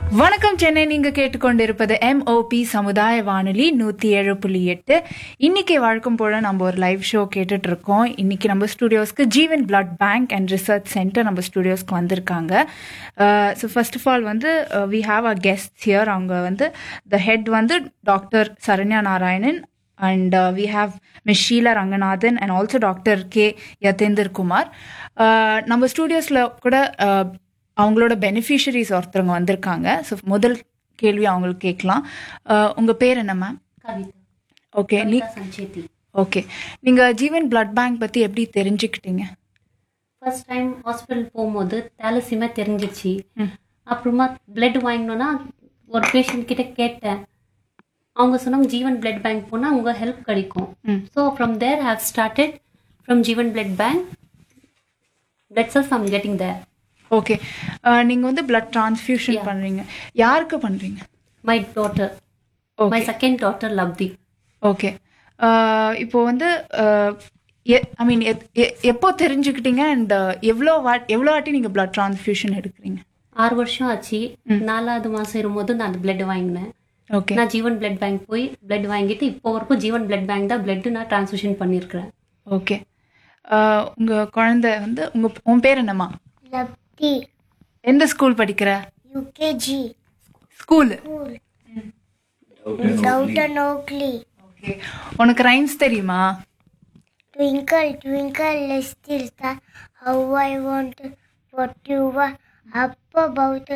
வணக்கம் சென்னை நீங்க கேட்டுக்கொண்டிருப்பது எம்ஓபி சமுதாய வானொலி நூத்தி ஏழு புள்ளி எட்டு இன்னைக்கு வழக்கம் போல நம்ம ஒரு லைவ் ஷோ கேட்டுட்டு இருக்கோம் இன்னைக்கு நம்ம ஸ்டுடியோஸ்க்கு Jeevan blood bank and research centre நம்ம ஸ்டுடியோஸ்க்கு வந்திருக்காங்க ஸோ ஃபர்ஸ்ட் ஆஃப் ஆல் வந்து we have a guest here அவங்க வந்து த ஹெட் வந்து doctor Saranya Narayanan and we have miss Sheela Ranganathan and also doctor K Yathendar Kumar Uh, நம்ம ஸ்டூடியோஸில் கூட uh, அவங்களோட பெனிஃபிஷரிஸ் ஒருத்தவங்க வந்திருக்காங்க ஸோ முதல் கேள்வி அவங்களுக்கு கேட்கலாம் Uh, உங்க பேர் என்ன மேம் கவிதா ஓகே நீ கவிதா சஞ்சேதி ஓகே நீங்க ஜீவன் பிளட் பேங்க் பத்தி எப்படி தெரிஞ்சுக்கிட்டீங்க ஃபர்ஸ்ட் டைம் ஹாஸ்பிட்டல் போகும்போது தேலசிமா தெரிஞ்சிச்சு அப்புறமா பிளட் வாங்கினோன்னா ஒரு பேஷண்ட் கிட்ட கேட்டேன் அவங்க சொன்னாங்க ஜீவன் பிளட் பேங்க் போனால் உங்கள் ஹெல்ப் கிடைக்கும் ம். So from there have started from Jeevan blood bank blood cells I'm getting there okay நீங்க வந்து பிளட் டிரான்ஸ்ஃபியூஷன் பண்றீங்க யாருக்கு பண்றீங்க my daughter Okay. My second daughter Labdhi okay இப்போ வந்து ஐ மீன் எப்போ தெரிஞ்சுக்கிட்டீங்க அண்ட் எவ்வளோ வாட் எவ்வளோ வாட்டி நீங்க பிளட் டிரான்ஸ்ஃபியூஷன் எடுக்கிறீங்க ஆறு வருஷம் ஆச்சு நாலாவது மாதம் இருக்கும்போது நான் அந்த பிளட் வாங்கினேன் ஓகே நான் ஜீவன் பிளட் பேங்க் போய் பிளட் வாங்கிட்டு இப்போ வரைக்கும் ஜீவன் பிளட் பேங்க் தான் பிளட் நான் டிரான்ஸ்ஃபியூஷன் பண்ணியிருக்கிறேன் ஓகே உங்க குழந்தை வந்து உங்க உன் பேர் என்னம்மா லப்தி எந்த ஸ்கூல் படிக்கிற UKG school Doveton Oakley okay உனக்கு ரைம்ஸ் தெரியுமா twinkle twinkle little star how I wonder what you are up above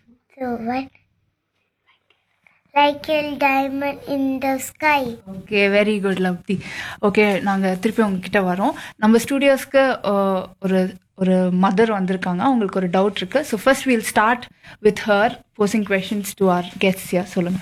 like L diamond in the sky okay very good Labdhi okay நாங்கள் திருப்பி உங்ககிட்ட வரோம் நம்ம ஸ்டூடியோஸ்க்கு ஒரு ஒரு மதர் வந்திருக்காங்க அவங்களுக்கு ஒரு டவுட் இருக்கு so first will start with her posing questions to our guests yeah சொல்லுங்க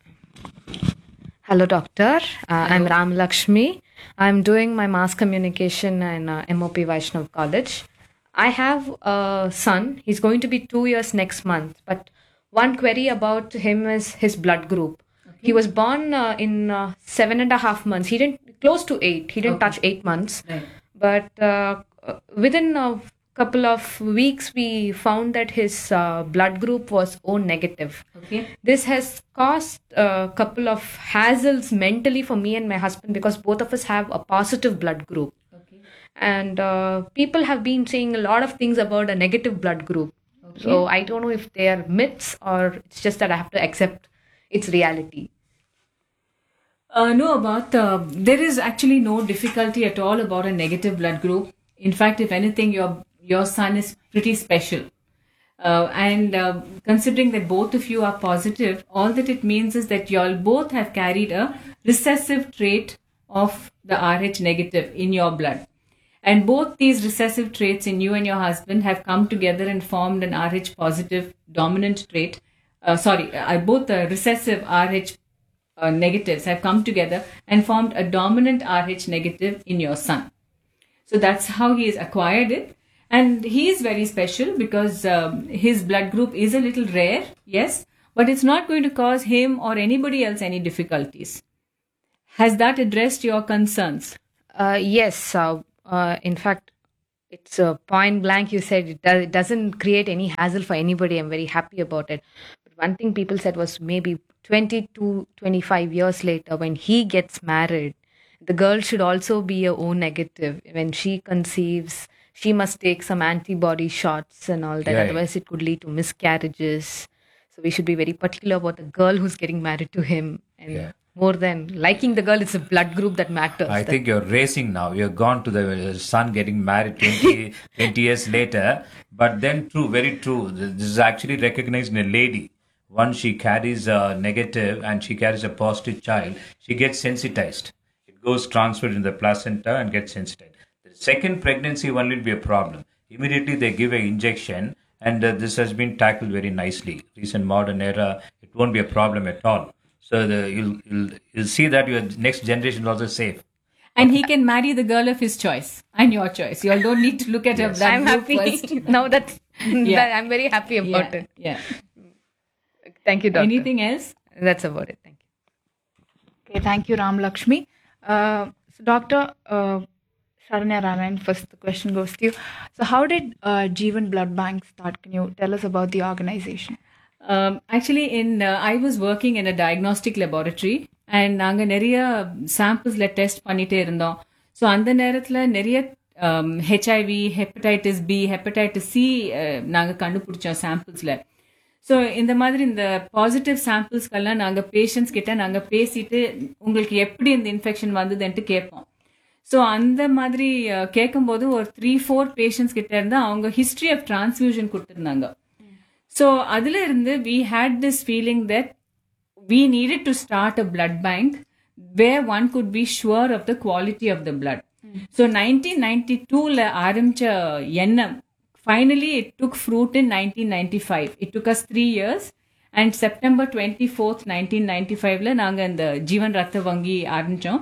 Hello, doctor. Uh, I'm Ram Lakshmi. I'm doing my mass communication in uh, MOP Vaishnav College. I have a son. He's going to be two years next month. But one query about him is his blood group. He was born uh, in uh, seven and a half months. He didn't close to eight. He didn't touch eight months. But uh, uh, within a couple of weeks, we found that his uh, blood group was O negative. Okay. This has caused a couple of hassles mentally for me and my husband because both of us have a positive blood group. Okay. And uh, people have been saying a lot of things about a negative blood group. So I don't know if they are myths or it's just that I have to accept its reality. Uh, no, about uh, there is actually no difficulty at all about a negative blood group. In fact, if anything, your your son is pretty special. Uh, and uh, considering that both of you are positive, all that it means is that you all both have carried a recessive trait of the Rh negative in your blood. And both these recessive traits in you and your husband have come together and formed an Rh positive dominant trait. Uh, sorry, uh, both the recessive Rh uh, negatives have come together and formed a dominant Rh negative in your son. So that's how he has acquired it. And he is very special because um, his blood group is a little rare, yes, but it's not going to cause him or anybody else any difficulties. Has that addressed your concerns? Uh, yes. Uh, uh, in fact, it's uh, point blank. You said it, does, it doesn't create any hassle for anybody. I'm very happy about it. But one thing people said was maybe 20 to 25 years later, when he gets married, the girl should also be a O negative. When she conceives, she must take some antibody shots and all that. Yeah, yeah. Otherwise, it could lead to miscarriages. So we should be very particular about the girl who's getting married to him. And Yeah. more than liking the girl, it's a blood group that matters. I That- think you're racing now. You're gone to the son getting married 20, 20 years later. But then, true, very true. This is actually recognized in a lady. Once she carries a negative and she carries a positive child, she gets sensitized. It goes transferred in the placenta and gets sensitized. The second pregnancy only will be a problem. Immediately they give an injection, and uh, this has been tackled very nicely. Recent modern era, it won't be a problem at all. So the, you'll, you'll you'll see that your next generation is also safe. And he can marry the girl of his choice and your choice. You all don't need to look at her blood I'm group happy. first. now that, Yeah. that I'm very happy about yeah, it. Yeah. Thank you, doctor. Anything else? That's about it. Thank you. Okay, thank you, Ram Lakshmi. Uh, so Dr. Uh, Sharanya Ranayan, first the question goes to you. So, how did uh, Jeevan Blood Bank start? Can you tell us about the organization? Um, actually, in uh, I was working in a diagnostic laboratory and நாங்க நிறைய சாம்பிள்ஸ்ல test பண்ணிட்டே இருந்தோம் so அந்த நேரத்துல நிறைய HIV hepatitis B hepatitis C நாங்க கண்டுபிடிச்சோம் சாம்பிள்ஸ்ல so இந்த மாதிரி இந்த பாசிட்டிவ் சாம்பிள்ஸ்க்கெல்லாம் நாங்க பேஷண்ட்ஸ் கிட்ட நாங்க பேசிட்டு உங்களுக்கு எப்படி இந்த இன்ஃபெக்ஷன் வந்ததுன்ட்டு கேட்போம் ஸோ அந்த மாதிரி அஹ், கேட்கும்போது ஒரு த்ரீ ஃபோர் பேஷண்ட்ஸ் கிட்ட இருந்து அவங்க ஹிஸ்ட்ரி ஆஃப் டிரான்ஸ்ஃபியூஷன் கொடுத்துருந்தாங்க ஸோ அதுல இருந்து we had this feeling that we needed to start a blood bank where one could be sure of the quality of the blood. So 1992 ல ஆரம்பிச்ச எண்ணம் finally it took fruit in 1995. It took us three years and September 24th 1995 ல நாங்க இந்த ஜீவன் ரத்த வங்கி ஆரம்பிச்சோம்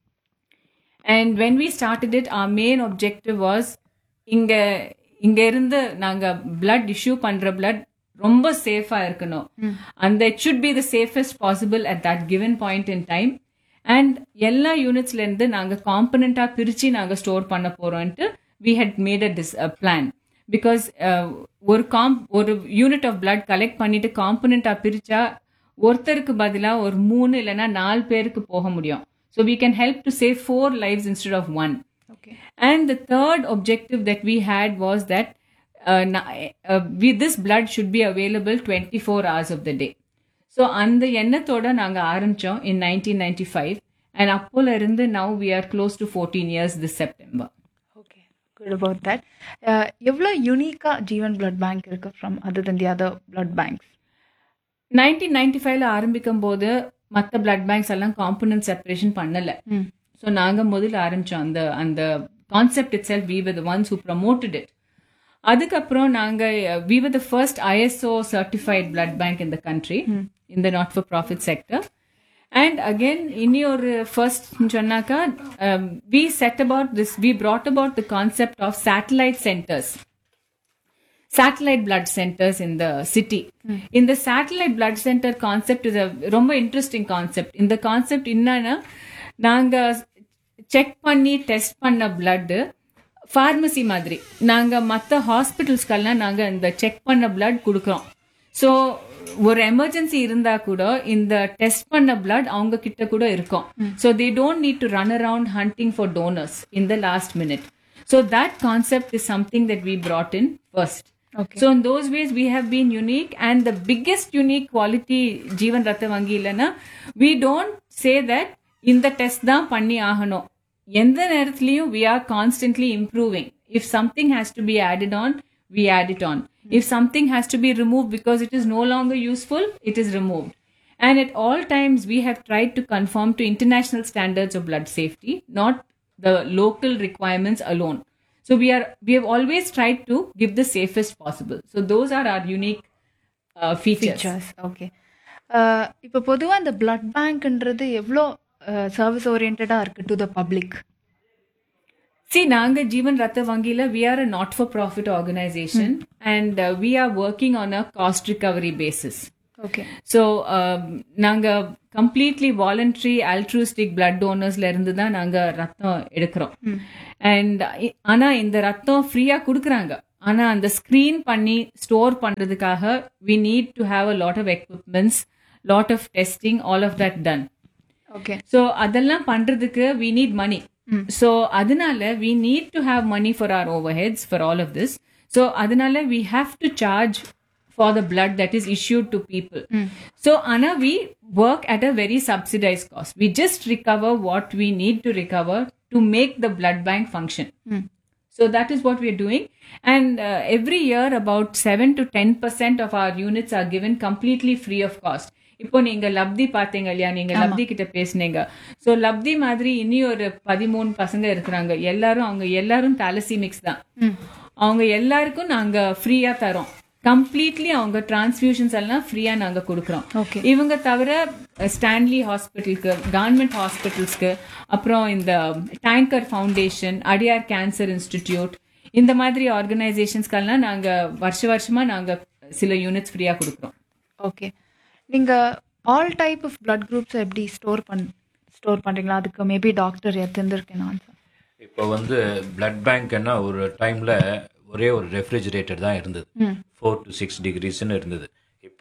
and when we started it our main objective was இங்க இங்க இருந்து நாங்க blood issue பண்ற blood ரொம்ப சேஃபா இருக்கணும் அந்த it should be the safest possible at that given point in time and எல்லா யூனிட்ஸ்ல இருந்து நாங்க காம்பனண்டா பிரிச்சு நாங்க ஸ்டோர் பண்ண போறோம்ட்டு we had made a dis a plan because uh, ஒரு காம் ஒரு யூனிட் ஆஃப் blood கலெக்ட் பண்ணிட்டு காம்பனண்டா பிரிச்சா ஒருத்தருக்கு பதிலா ஒரு மூணு இல்லைன்னா நாலு பேருக்கு போக முடியும் so we can help to save four lives instead of one Okay. and the third objective that we had was that uh, na- uh, we, this blood should be available 24 hours of the day. So அந்த எண்ணத்தோட நாங்கள் ஆரம்பித்தோம் in nineteen ninety five and அப்போல இருந்து now we are close to fourteen years this September okay good about that எவ்வளோ யூனிக்காக Jeevan blood bank இருக்கு from other than the other blood banks nineteen ninety ஃபைவ்ல ஆரம்பிக்கும் போது மற்ற பிளட் பேங்க்ஸ் எல்லாம் காம்பனன்ட் செப்பரேஷன் பண்ணல ஸோ நாங்கள் முதல்ல ஆரம்பிச்சோம் அந்த அந்த concept itself we with ones who promoted it அதுக்கப்புறம் நாங்கள் we were the first ISO certified blood bank இந்த கண்ட்ரி இந்த not for profit sector and again இனி ஒரு ஃபர்ஸ்ட் சொன்னாக்கா we set about this we brought about the concept of satellite centers satellite blood centers in the city. In the satellite blood center concept is a ரொம்ப interesting concept இந்த concept என்னன்னா நாங்க check பண்ணி test பண்ண blood pharmacy மாதிரி நாங்க மற்ற ஹாஸ்பிட்டல்ஸ்க்கெல்லாம் நாங்க இந்த செக் பண்ண blood கொடுக்குறோம் ஸோ ஒரு எமர்ஜென்சி இருந்தா கூட இந்த டெஸ்ட் பண்ண blood அவங்க கிட்ட கூட இருக்கும் so they don't need to run around hunting for donors in the last minute so that concept is something that we brought in first Okay. So in those ways we have been unique and the biggest unique quality Jeevan Ratha Vangi இல்லைன்னா we don't say that இந்த test தான் பண்ணி ஆகணும் எந்த நேரத்துலயும் we are constantly improving if something has to be added on we add it on if something has to be removed because it is no longer useful it is removed and at all times we have tried to conform to international standards of blood safety not the local requirements alone so we are we have always tried to give the safest possible so those are our unique uh, features. Features okay இப்போ பொதுவாக இந்த blood பேங்க்ன்றது எவ்வளோ service ஓரியன்டாக இருக்கு to the public See, Nanga Jeevan Ratha Vangila, we are a not for profit organization and uh, we are working on a cost recovery basis. Okay so நாங்கள் completely voluntary altruistic blood டோனர்ஸ்ல இருந்து தான் நாங்கள் ரத்தம் எடுக்கிறோம் and ஆனால் இந்த ரத்தம் ஃப்ரீயாக கொடுக்குறாங்க ஆனால் அந்த ஸ்க்ரீன் பண்ணி ஸ்டோர் பண்ணுறதுக்காக we need to have a lot of equipments lot of testing all of that done okay so அதெல்லாம் பண்றதுக்கு வி நீட் மணி ஸோ அதனால we need to have money for our overheads for all of this so அதனால we have to charge for the blood that is issued to people so ஆனால் we work at a very subsidise cost we just recover what we need to recover to make the blood bank function So that is what we are doing. And uh, every year, about 7 to 10% of our units are given completely free of cost. இப்போ நீங்க லப்தி பாத்தீங்க இல்லையா நீங்க லப்தி கிட்ட பேசுனீங்க so லப்தி மாதிரி இனி ஒரு பதிமூணு பசங்க இருக்கிறாங்க எல்லாரும் அவங்க எல்லாரும் தாலசிமிக்ஸ் தான் அவங்க எல்லாருக்கும் நாங்க ஃப்ரீயா தரோம் கம்ப்ளீட்லி அவங்க டிரான்ஸ்ஃபியூஷன்ஸ் எல்லாம் ஃப்ரீயா நாங்க கொடுக்குறோம் Okay. இவங்க தவிர ஸ்டான்லி ஹாஸ்பிட்டலுக்கு கவர்மெண்ட் ஹாஸ்பிட்டல்ஸ்க்கு அப்புறம் இந்த Tanker foundation Adyar cancer institute இந்த மாதிரி ஆர்கனைசேஷன்ஸ்க்கெல்லாம் நாங்க வருஷ வருஷமா நாங்க சில யூனிட்ஸ் ஃப்ரீயா கொடுக்குறோம் ஓகே நீங்கள் all type of blood groups எப்படி ஸ்டோர் பண் ஸ்டோர் பண்ணுறீங்களா அதுக்கு மேபி டாக்டர் எடுத்துருக்கேன் ஆன்சர் இப்போ வந்து பிளட் பேங்க்னா ஒரு டைம்ல ஒரே ஒரு ரெஃப்ரிஜிரேட்டர் தான் இருந்தது ஃபோர் டு சிக்ஸ் டிகிரிஸ்னு இருந்தது இப்போ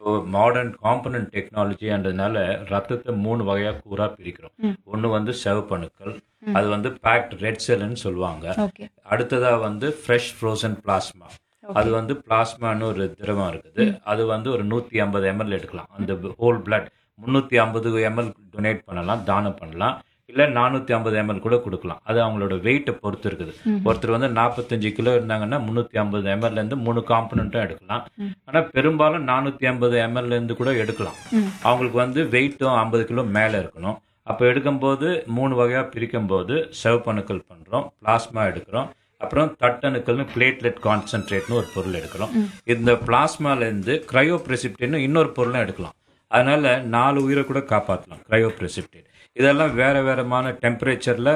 ஸோ மாடர்ன் காம்பனன்ட் டெக்னாலஜின்றதுனால ரத்தத்தை மூணு வகையா கூறா பிரிக்கிறோம் ஒன்று வந்து செவப்பணுக்கள் அது வந்து பேக்ட் ரெட் செல்னு சொல்லுவாங்க ஓகே அடுத்ததா வந்து ஃப்ரெஷ் ஃப்ரோசன் பிளாஸ்மா அது வந்து பிளாஸ்மான்னு ஒரு திரவம் இருக்குது அது வந்து ஒரு நூத்தி ஐம்பது எம்எல் எடுக்கலாம் அந்த ஹோல் பிளட் முந்நூற்றி ஐம்பது எம்எல் டொனேட் பண்ணலாம் தானம் பண்ணலாம் இல்லை நானூற்றி ஐம்பது எம்எல் கூட கொடுக்கலாம் அது அவங்களோட வெயிட்டை பொறுத்து இருக்குது ஒருத்தர் வந்து நாற்பத்தஞ்சு கிலோ இருந்தாங்கன்னா முந்நூற்றி ஐம்பது எம்எல்லேருந்து மூணு காம்பனண்ட்டும் எடுக்கலாம் ஆனால் பெரும்பாலும் நானூற்றி ஐம்பது எம்எல்லேருந்து கூட எடுக்கலாம் அவங்களுக்கு வந்து வெயிட்டும் ஐம்பது கிலோ மேலே இருக்கணும் அப்போ எடுக்கும்போது மூணு வகையாக பிரிக்கும்போது சிவப்பணுக்கள் பண்ணுறோம் பிளாஸ்மா எடுக்கிறோம் அப்புறம் தட்டணுக்கள்னு பிளேட்லெட் கான்சென்ட்ரேட்னு ஒரு பொருள் எடுக்கிறோம் இந்த பிளாஸ்மாலேருந்து கிரையோ இன்னொரு பொருளும் எடுக்கலாம் அதனால நாலு உயிரை கூட காப்பாற்றலாம் கிரையோ இதெல்லாம் வேற வேறமான டெம்பரேச்சரில்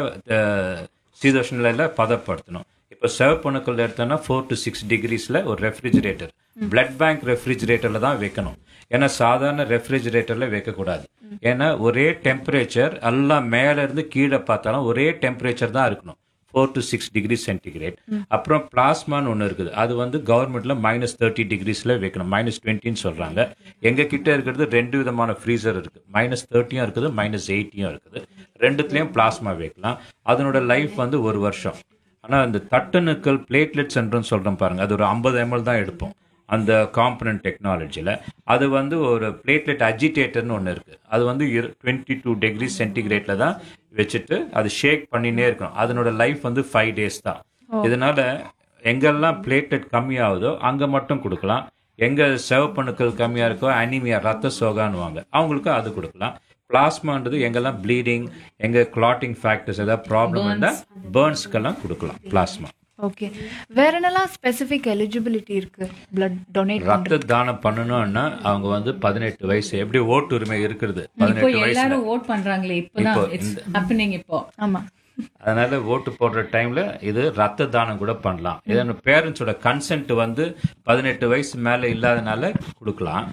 சீதோஷ்ணில பதப்படுத்தணும் இப்போ சிவப்பணுக்கள் எடுத்தோம்னா ஃபோர் டு சிக்ஸ் டிகிரிஸில் ஒரு ரெஃப்ரிஜிரேட்டர் பிளட் பேங்க் ரெஃப்ரிஜிரேட்டரில் தான் வைக்கணும் ஏன்னா சாதாரண ரெஃப்ரிஜிரேட்டரில் வைக்கக்கூடாது ஏன்னா ஒரே டெம்பரேச்சர் எல்லாம் மேலே இருந்து கீழே பார்த்தாலும் ஒரே டெம்பரேச்சர் தான் இருக்கணும் four to six degree centigrade அப்புறம் பிளாஸ்மான்னு ஒன்று இருக்குது அது வந்து கவர்மெண்ட்ல மைனஸ் தேர்ட்டி டிகிரிஸில் வைக்கணும் மைனஸ் டுவெண்ட்டின்னு சொல்றாங்க எங்க கிட்ட இருக்கிறது ரெண்டு விதமான ஃப்ரீசர் இருக்கு மைனஸ் தேர்ட்டியும் இருக்குது மைனஸ் எயிட்டியும் இருக்குது ரெண்டுத்துலேயும் பிளாஸ்மா வைக்கலாம் அதனோட லைஃப் வந்து ஒரு வருஷம் ஆனால் இந்த தட்டணுக்கள் பிளேட்லெட் சென்டர்னு சொல்கிறோம் பாருங்க அது ஒரு ஐம்பது எம்எல் தான் எடுப்போம் அந்த காம்பனன்ட் டெக்னாலஜியில் அது வந்து ஒரு பிளேட்லெட் அஜிடேட்டர்னு ஒன்று இருக்குது அது வந்து டுவெண்ட்டி டூ டிகிரி சென்டிகிரேட்டில் தான் வச்சுட்டு அது ஷேக் பண்ணினே இருக்கணும் அதனோட லைஃப் வந்து ஃபைவ் டேஸ் தான் இதனால எங்கெல்லாம் பிளேட்லெட் கம்மியாகுதோ அங்கே மட்டும் கொடுக்கலாம் எங்கே சிவப்பணுக்கள் கம்மியாக இருக்கோ அனிமியா ரத்த சோகான்னுவாங்க அவங்களுக்கு அது கொடுக்கலாம் பிளாஸ்மான்றது எங்கெல்லாம் ப்ளீடிங் எங்கே கிளாட்டிங் ஃபேக்டர்ஸ் ஏதாவது ப்ராப்ளம் இருந்தால் பேர்ன்ஸ்க்கெல்லாம் கொடுக்கலாம் பிளாஸ்மா ஓகே வேற என்னெல்லாம் ஸ்பெசிஃபிக் எலிஜிபிலிட்டி இருக்கு பிளட் டொனேட் ரத்த தானம் பண்ணணும்னா அவங்க வந்து பதினெட்டு வயசு எப்படி ஓட்டு உரிமை இருக்கிறது இப்போ பதினெட்டு வயசுல எல்லாரும் ஓட் பண்றாங்களே இப்பதான் இப்போ இட்ஸ் ஹேப்பனிங் இப்போ ஆமா அதனால ஓட்டு போடுற டைம்ல இது ரத்த தானம் கூட பண்ணலாம் இதன் பேரண்ட்ஸோட கன்சென்ட் வந்து பதினெட்டு வயசு மேல இல்லாதனால கொடுக்கலாம்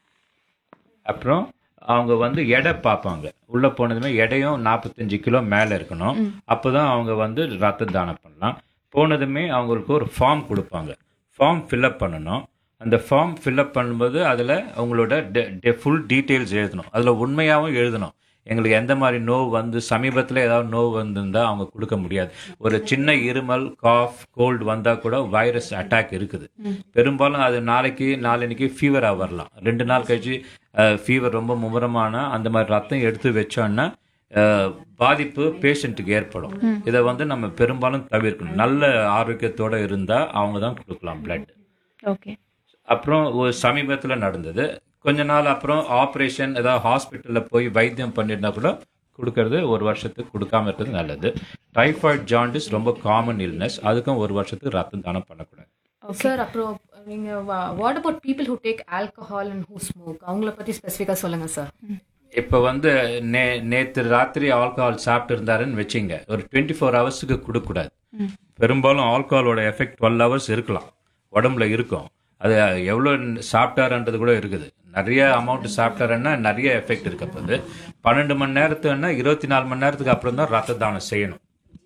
அப்புறம் அவங்க வந்து எடை பார்ப்பாங்க உள்ள போனதுமே எடையும் நாற்பத்தஞ்சு கிலோ மேல இருக்கணும் அப்போதான் அவங்க வந்து ரத்த தானம் பண்ணலாம் போனதுமே அவங்களுக்கு ஒரு ஃபார்ம் கொடுப்பாங்க ஃபார்ம் ஃபில்அப் பண்ணணும் அந்த ஃபார்ம் ஃபில்அப் பண்ணும்போது அதில் அவங்களோட ஃபுல் டீட்டெயில்ஸ் எழுதணும் அதில் உண்மையாகவும் எழுதணும் எங்களுக்கு எந்த மாதிரி நோவு வந்து சமீபத்தில் ஏதாவது நோவு வந்திருந்தா அவங்க கொடுக்க முடியாது ஒரு சின்ன இருமல் காஃப் கோல்டு வந்தால் கூட வைரஸ் அட்டாக் இருக்குது பெரும்பாலும் அது நாளைக்கு நாளன்னைக்கு ஃபீவராக வரலாம் ரெண்டு நாள் கழிச்சு ஃபீவர் ரொம்ப மும்முரமான அந்த மாதிரி ரத்தம் எடுத்து வச்சோன்னா அஹ், பாதிப்பு பேஷண்ட்டுக்கு ஏற்படும் இதை வந்து நம்ம பெரும்பாலும் தவிர்க்கணும் நல்ல ஆரோக்கியத்தோட இருந்தால் அவங்க தான் கொடுக்கலாம் பிளட் ஓகே அப்புறம் ஒரு சமீபத்தில் நடந்தது கொஞ்ச நாள் அப்புறம் ஆப்ரேஷன் ஏதாவது ஹாஸ்பிட்டலில் போய் வைத்தியம் பண்ணியிருந்தா கூட கொடுக்கறது ஒரு வருஷத்துக்கு கொடுக்காம இருக்கிறது நல்லது டைஃபாய்டு ஜாண்டிஸ் ரொம்ப காமன் இல்னஸ் அதுக்கும் ஒரு வருஷத்துக்கு ரத்தம் தானம் பண்ணக்கூடாது சார் அப்புறம் நீங்க what about people who take alcohol and who smoke அவங்கள பத்தி ஸ்பெசிஃபிக்கா சொல்லுங்க சார் இப்போ வந்து நே நேற்று ராத்திரி ஆல்கஹால் சாப்பிட்டு இருந்தாருன்னு வச்சிங்க ஒரு டுவெண்ட்டி ஃபோர் ஹவர்ஸுக்கு கொடுக்கக்கூடாது பெரும்பாலும் ஆல்கஹாலோட எஃபெக்ட் டுவெல் ஹவர்ஸ் இருக்கலாம் உடம்புல இருக்கும் அது எவ்வளோ சாப்பிட்டாருன்றது கூட இருக்குது நிறைய அமௌண்ட் சாப்பிட்டாருன்னா நிறைய எஃபெக்ட் இருக்க போகுது பன்னெண்டு மணி நேரத்துன்னா இருபத்தி நாலு மணி நேரத்துக்கு அப்புறம் தான் ரத்த தானம் செய்யணும்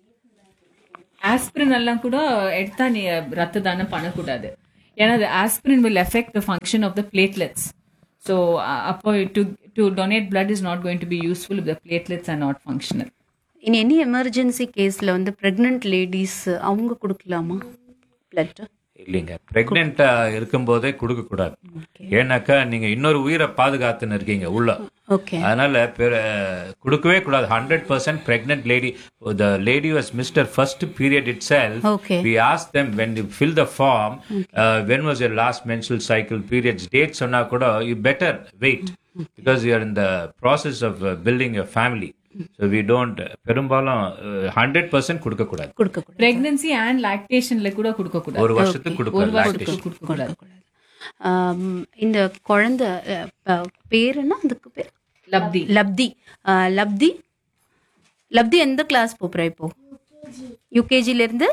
ஆஸ்பிரின் எல்லாம் கூட எடுத்தா நீ ரத்த தானம் பண்ணக்கூடாது ஏன்னா அது aspirin will effect the function of the platelets so அப்போ to to donate blood is not going to be useful if the platelets are not functional in any emergency கேஸில் வந்து ப்ரெக்னென்ட் லேடிஸ் அவங்க கொடுக்கலாமா பிளட் இல்லைங்க பிரெக்னெண்டா இருக்கும்போதே கொடுக்க கூடாது ஏன்னாக்கா நீங்க இன்னொரு உயிரை பாதுகாத்துன்னு இருக்கீங்க உள்ள ஓகே அதனால பெரு- கொடுக்கவே கூடாது hundred percent pregnant lady the lady was missed her first period itself Okay. We ask them when you fill the form when was your last menstrual cycle periods date சொன்னா கூட you better wait because you are in the process of building your family so we don't பெரும்பாலும் hundred percent கொடுக்கக்கூடாது கொடுக்கக்கூடாது pregnancy and லாக்டேஷன்ல கூட கொடுக்க கூடாது ஒரு வருஷத்துக்கு ஒரு கொடுக்கலாம் வருஷத்துக்கு கொடுக்க கூடாது ஆம், இந்த குழந்தை அஹ், ப- பேர் என்ன அதுக்கு பேர் லப்தி லப்தி ஆஹ், லப்தி லப்தி எந்த கிளாஸ் போப்புற இப்போ யூகேஜில இருந்து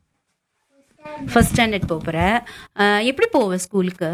ஃபர்ஸ்ட் ஸ்டாண்டர்ட் போப்புற ஆஹ், எப்படி போவ ஸ்கூலுக்கு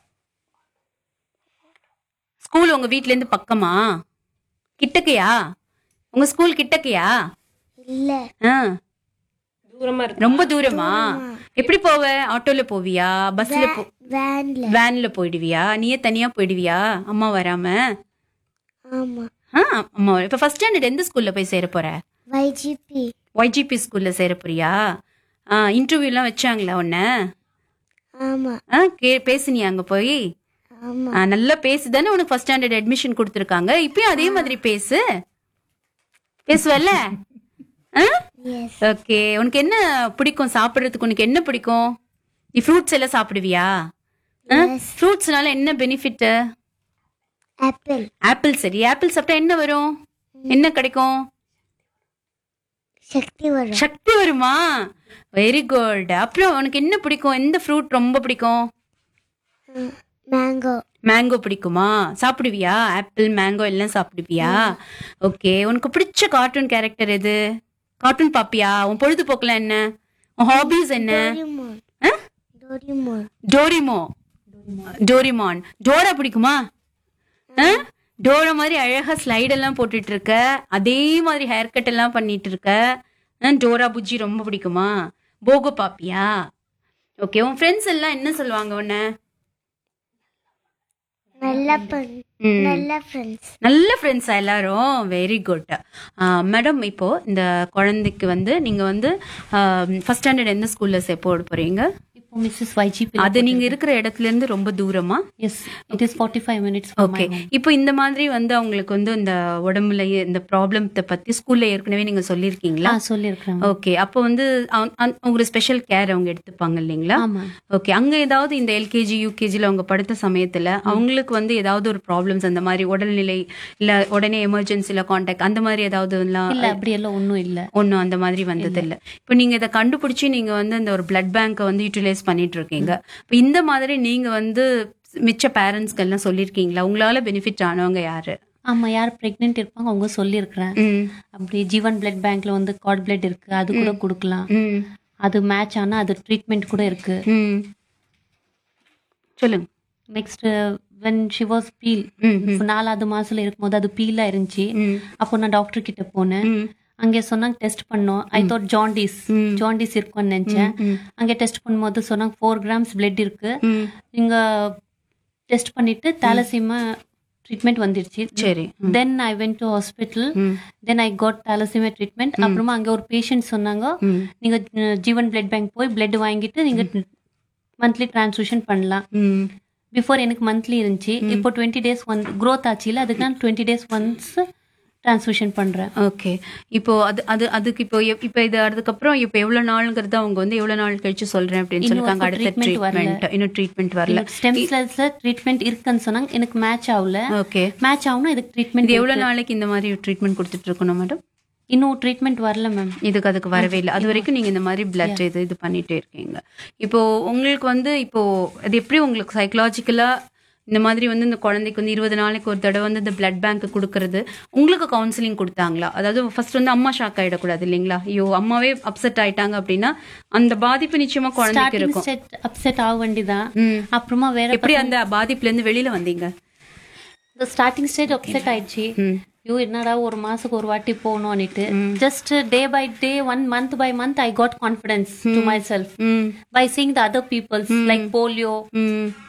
ஸ்கூல் உங்க வீட்ல இருந்து பக்கமா கிட்டக்கையா உங்க ஸ்கூல் கிட்டக்கையா இல்ல ஆ தூரமா இருக்கு ரொம்ப தூரமா எப்படி போவ ஆட்டோல போவியா பஸ்ல போ வேன்ல வேன்ல போயிடுவியா நீயே தனியா போயிடுவியா அம்மா வராம ஆமா ஆ அம்மா வர- இப்ப ஃபர்ஸ்ட் ஸ்டாண்டர்ட் எந்த ஸ்கூல்ல போய் சேர போற வைஜிபி ஒய்ஜிபி ஸ்கூல்ல சேர போறியா ஆ இன்டர்வியூலாம் வச்சாங்களா உன்ன ஆமா ஆ கே பேசுனியா அங்க போய் ஆமா ஆ, நல்லா பேசு தானே உனக்கு ஃபர்ஸ்ட் ஸ்டாண்டர்ட் அட்மிஷன் கொடுத்துருக்காங்க இப்பயும் அதே மாதிரி பேசு பேசுவல்ல எஸ் ஓகே உனக்கு என்ன பிடிக்கும் சாப்பிடுறதுக்கு உனக்கு என்ன பிடிக்கும் நீ ஃப்ரூட்ஸ் எல்லாம் சாப்பிடுவியா ஃப்ரூட்ஸ்னால என்ன பெனிஃபிட் ஆப்பிள் ஆப்பிள் சரி ஆப்பிள் சாப்பிட்டா என்ன வரும் என்ன கிடைக்கும் சக்தி வரும் சக்தி வருமா வெரி குட் அப்புறம் உனக்கு என்ன பிடிக்கும் எந்த ஃப்ரூட் ரொம்ப பிடிக்கும் மேங்கோ மேங்கோ பிடிக்குமா சாப்பிடுவியா ஆப்பிள் மேங்கோ எல்லாம் சாப்பிடுவியா ஓகே உனக்கு பிடிச்ச கார்ட்டூன் கேரக்டர் எது கார்ட்டூன் பாப்பியா உன் பொழுதுபோக்குலாம் என்ன உன் ஹாபிஸ் என்ன டோரிமோன் ஆ? டோரிமோன் டோரிமோ டோரிமான் டோரா பிடிக்குமா ஆ? டோரா மாதிரி அழகா ஸ்லைட் எல்லாம் போட்டுட்டு இருக்க அதே மாதிரி ஹேர் கட் எல்லாம் பண்ணிட்டு இருக்க ஆ, டோரா புஜ்ஜி ரொம்ப பிடிக்குமா போகோ பாப்பியா ஓகே உன் ஃப்ரெண்ட்ஸ் எல்லாம் என்ன சொல்லுவாங்க உன்ன நல்ல பண் ம். நல்ல ஃப்ரெண்ட்ஸ் நல்ல ஃப்ரெண்ட்ஸா எல்லாரும் வெரி குட் மேடம் இப்போ இந்த குழந்தைக்கு வந்து நீங்க வந்து ஃபர்ஸ்ட் ஸ்டாண்டர்ட் எந்த ஸ்கூல்ல சே போட போறீங்க இப்போ மிஸ்ஸஸ் வைஜிபி அது நீங்க இருக்கிற இடத்துல இருந்து ரொம்ப தூரமா yes it is forty five minutes okay இப்போ இந்த மாதிரி வந்து அவங்களுக்கு வந்து இந்த உடம்புல இந்த ப்ராப்ளத்தை பத்தி ஸ்கூல்ல ஏற்கனவே நீங்க சொல்லியிருக்கீங்களா ஆ சொல்லியிருக்கிறேன் ஓகே அப்போ வந்து அவ- அந்த- ஒரு ஸ்பெஷல் கேர் அவங்க எடுத்துப்பாங்க இல்லைங்களா ஆமா ஓகே அங்க ஏதாவது இந்த எல்கேஜி யூகேஜில அவங்க படுத்த சமயத்துல அவங்களுக்கு வந்து ஏதாவது ஒரு ப்ராப்ளம்ஸ் அந்த மாதிரி உடல்நிலை இல்ல உடனே எமர்ஜென்சில கான்டாக்ட் அந்த மாதிரி ஏதாவது எல்லாம் இல்ல அப்படி எல்லாம் ஒண்ணும் இல்ல ஒன்றும் அந்த மாதிரி வந்தது இல்ல இப்போ நீங்க இதை கண்டுபிடிச்சு நீங்க வந்து இந்த ஒரு பிளட் பேங்கை வந்து யூட்டிலைஸ் பண்ணிட்டு இருக்கீங்க இப்போ இந்த மாதிரி நீங்க வந்து மிச்ச பேரண்ட்ஸ்க்கு எல்லாம் சொல்லியிருக்கீங்களா உங்களால பெனிஃபிட் ஆனவங்க யாரு ஆமா யார் பிரெக்னென்ட் இருப்பாங்க அவங்க சொல்லியிருக்கிறேன் ம் அப்படி ஜீவன் பிளட் பேங்க்ல வந்து கார்ட் பிளட் இருக்கு அது கூட கொடுக்கலாம் ம் அது மேட்ச் ஆனா அது ட்ரீட்மெண்ட் கூட இருக்கு ம் சொல்லுங்க next when she was feel நாலாவது மாசத்துல இருக்கும்போது அது பீலா இருந்துச்சு அப்போ நான் டாக்டர் கிட்ட போனேன் அங்கே சொன்னாங்க டெஸ்ட் பண்ணோம் ஐ தாட் ஜாண்டிஸ் ஜாண்டிஸ் இருக்கும்னு நினைச்சேன் அங்கே டெஸ்ட் பண்ணும்போது சொன்னாங்க ஃபோர் கிராம்ஸ் பிளட் இருக்கு நீங்க டெஸ்ட் பண்ணிட்டு தாலசிமா ட்ரீட்மெண்ட் வந்துருச்சு சரி then I went to hospital then I got thalassaemia treatment அப்புறமா அங்க ஒரு பேஷண்ட் சொன்னாங்க நீங்க அஹ், ஜீவன் பிளட் பேங்க் போய் பிளட் வாங்கிட்டு நீங்க மந்த்லி டிரான்ஸ்ஃபியூஷன் பண்ணலாம் ம் பிஃபோர் எனக்கு மந்த்லி இருந்துச்சு இப்போ டுவெண்ட்டி டேஸ் ஒன் க்ரோத் ஆச்சுல அதுக்கு நான் டுவெண்ட்டி டேஸ் ஒன்ஸ் டிரான்ஸ்ஃபியூஷன் பண்றேன் ஓகே இப்போ அது அது அதுக்கு இப்போ எப்- இப்போ இது அதுக்கப்புறம் இப்போ எவ்வளவு நாளுங்கிறது அவங்க வந்து எவ்வளவு நாள் கழிச்சு சொல்றேன் அப்படின்னு இன்னும் சொல்லிருக்காங்க அப்போ அடுத்த treatment வரல. ட்ரீட்மெண்ட் இன்னும் ட்ரீட்மெண்ட் வரல ஸ்டெம் செல்ஸ்ல ட்ரீட்மெண்ட் இருக்குன்னு சொன்னாங்க எனக்கு மேட்ச் ஆகல ஓகே மேட்ச் ஆகணும் இதுக்கு ட்ரீட்மெண்ட் இது எவ்வளவு நாளைக்கு இந்த மாதிரி ட்ரீட்மெண்ட் கொடுத்துட்டு இருக்கணும் மேடம் இன்னும் ட்ரீட்மெண்ட் வரல மேம் இதுக்கு அதுக்கு வரவே இல்லை அது வரைக்கும் நீங்க இந்த மாதிரி பிளட் இது இது பண்ணிட்டே இருக்கீங்க இப்போ உங்களுக்கு வந்து இப்போ அது எப்படி உங்களுக்கு சைக்கலாஜிக்கலா இந்த மாதிரி வந்து இந்த குழந்தைக்கு வந்து இருபது நாளைக்கு ஒரு தடவை வந்து இந்த பிளட் பேங்க் கொடுக்கறது உங்களுக்கு கவுன்சிலிங் கொடுத்தாங்களா அதாவது ஃபர்ஸ்ட் வந்து அம்மா ஷாக் ஆயிடக்கூடாது இல்லைங்களா ஐயோ அம்மாவே அப்செட் ஆயிட்டாங்க அப்படின்னா அந்த பாதிப்பு நிச்சயமா குழந்தைக்கு ஸ்டார்டிங் இருக்கும் ஸ்டேட் அப்செட் ஆக வேண்டியதான் ம். அப்புறமா வேற எப்படி அந்த பாதிப்புல இருந்து வெளியில வந்தீங்க ஸ்டார்டிங் ஸ்டேஜ் அப்செட் ஆயிடுச்சு ஐயோ என்னடா ஒரு மாசத்துக்கு ஒரு வாட்டி போகணும்னுட்டு just day by day one month by month I got confidence to myself hmm by seeing the other peoples like polio ம்